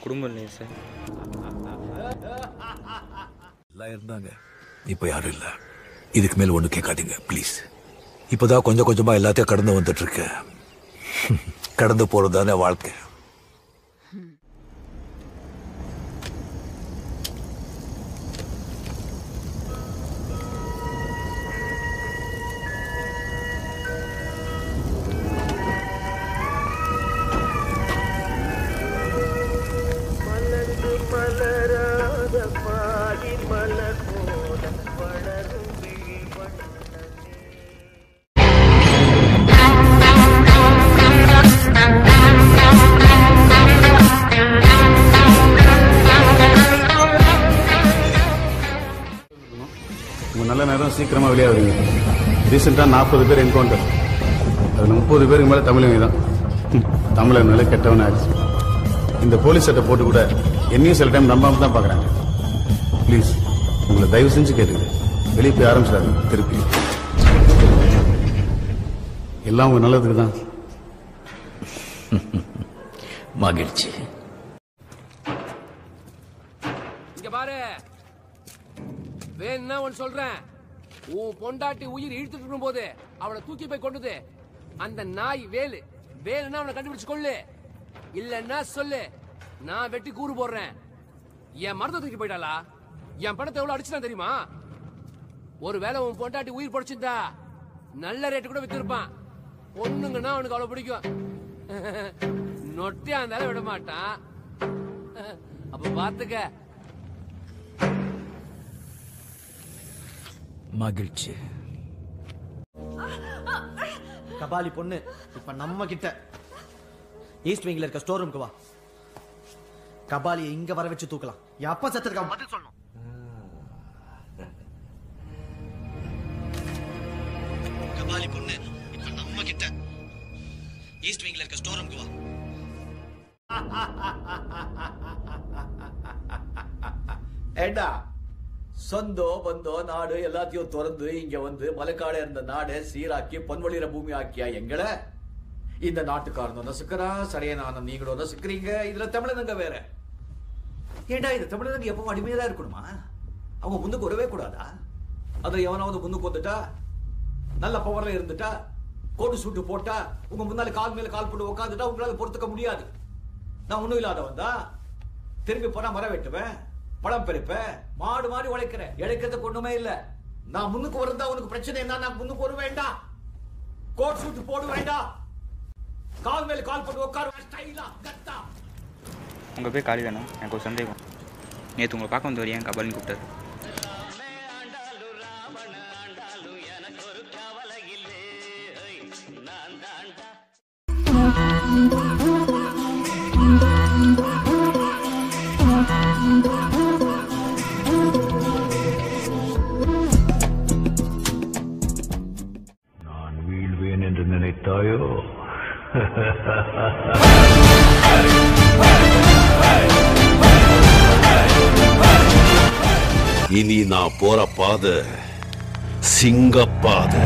குடும்பம் இல்லைங்க சார் எல்லாம் இருந்தாங்க இப்போ யாரும் இல்லை இதுக்கு மேல ஒண்ணு கேட்காதீங்க ப்ளீஸ் இப்போதான் கொஞ்சம் கொஞ்சமா எல்லாத்தையும் கடந்து வந்துட்டு இருக்கேன் கடந்து போறது தானே வாழ்க்கை மலர்ந்து மலராத பாதி மலர் போல வளரும் விழி வண்ணமே உங்கள் நல்ல நேரம் சீக்கிரமாக வெளியாகுறீங்க ரீசெண்டாக நாற்பது பேர் என்கவுண்டர் அதில் முப்பது பேருக்கு மேலே தமிழங்க தான் தமிழர்னால கெட்டவன் ஆச்சு இந்த போலீஸ் சட்டை போட்டு கூட என்னையும் சில டைம் நம்பாம தான் பார்க்குறாங்க ப்ளீஸ் உங்களை தயவு செஞ்சு கேட்டுக்கிறேன் வெளியே போய் ஆரம்பிச்சிடாங்க திருப்பி எல்லாம் உங்கள் நல்லதுக்கு தான் மகிழ்ச்சி இங்க பாரு வேணும்னா ஒன்னு சொல்றேன் உன் பொண்டாட்டி உயிர் இழுத்துட்டு இருக்கும் போது அவளை தூக்கி போய் கொண்டுது அந்த நாய் வேலு வேலுன்னா அவனை கண்டுபிடிச்சு கொள்ளு இல்லன்னா சொல்லு நான் வெட்டி கூறு போடுறேன் என் மரத்தை தூக்கி போயிட்டாளா என் பணத்தை எவ்வளவு அடிச்சுதான் தெரியுமா ஒருவேளை உன் பொண்டாட்டி உயிர் பொடிச்சிருந்தா நல்ல ரேட்டு கூட வித்திருப்பான் பொண்ணுங்கன்னா அவனுக்கு அவ்வளவு பிடிக்கும் நொட்டியா இருந்தாலும் விட மாட்டான் அப்ப பாத்துக்க மகிழ்ச்சி கபாலி பொண்ணு இப்ப நம்ம கிட்ட ஈஸ்ட் விங்ல இருக்க ஸ்டோர் ரூம்க்கு வா கபாலியை இங்க வர வச்சு தூக்கலாம் என் அப்பா சத்துக்கு அவன் பதில் சொல்லணும் கபாலி பொண்ணு இப்ப நம்ம கிட்ட ஈஸ்ட் விங்ல இருக்க ஸ்டோர் ரூம்க்கு வா ஏண்டா சொந்தோ பந்தோ நாடு எல்லாத்தையும் திறந்து இங்க வந்து மலைக்காடு இருந்த நாடை சீராக்கி பொன்வழிற பூமி ஆக்கியா எங்களை இந்த நாட்டுக்காரனும் நசுக்கிறான் சரியனான நீங்களும் நசுக்கிறீங்க இதுல தமிழனுங்க வேற ஏண்டா இந்த தமிழனுங்க எப்பவும் அடிமையா தான் இருக்கணுமா அவங்க முன்னுக்கு வரவே கூடாதா அது எவனாவது முன்னுக்கு வந்துட்டா நல்ல பவர்ல இருந்துட்டா கோடு சூட்டு போட்டா உங்க முன்னால கால் மேல கால் போட்டு உட்காந்துட்டா உங்களால பொறுத்துக்க முடியாது நான் ஒண்ணும் இல்லாதவன் தான் திரும்பி போனா மரம் வெட்டுவேன் பழம் பறிப்பேன் மாடு மாடி உழைக்கிறேன் இழைக்கிறதுக்கு ஒண்ணுமே இல்ல நான் முன்னுக்கு வரதா உனக்கு பிரச்சனை என்ன நான் முன்னுக்கு வர வேண்டாம் கோட் சூட் போட வேண்டாம் கால் மேல கால் போட்டு உட்காருவேன் ஸ்டைலா கத்தா உங்கள் பேர் காளி தானே எனக்கு ஒரு சந்தேகம் நேற்று உங்களை பார்க்க வந்து வரையன் கபாலின்னு கூப்பிட்டாரு நான் வீழ்வேன் என்று நினைத்தாயோ இனி நான் போற பாதை சிங்கப்பாதை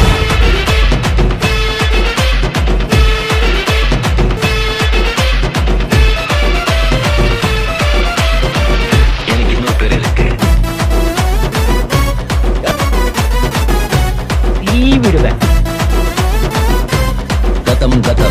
எனக்கு இன்னொரு பேர் இருக்கு தீ விடுவேன் கதம் கதம்